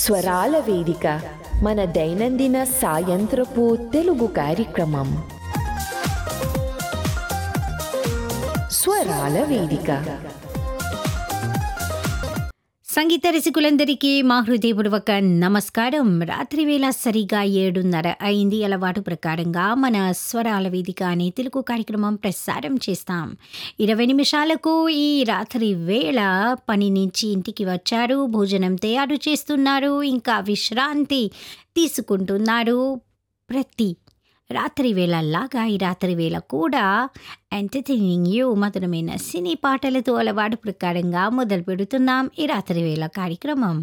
స్వరాల వేదిక మన దైనందిన సాయంత్రపు తెలుగు కార్యక్రమం స్వరాల వేదిక సంగీత రసికులందరికీ మా హృదయపూర్వక నమస్కారం రాత్రి వేళ సరిగా ఏడున్నర అయింది అలవాటు ప్రకారంగా మన స్వరాల వేదిక అనే తెలుగు కార్యక్రమం ప్రసారం చేస్తాం ఇరవై నిమిషాలకు ఈ రాత్రి వేళ పని నుంచి ఇంటికి వచ్చారు భోజనం తయారు చేస్తున్నారు ఇంకా విశ్రాంతి తీసుకుంటున్నారు ప్రతి రాత్రి వేళ లాగా ఈ రాత్రి వేళ కూడా ఎంటర్టైనింగ్ యూ మధురమైన సినీ పాటలతో అలవాటు ప్రకారంగా మొదలు పెడుతున్నాం ఈ రాత్రి వేళ కార్యక్రమం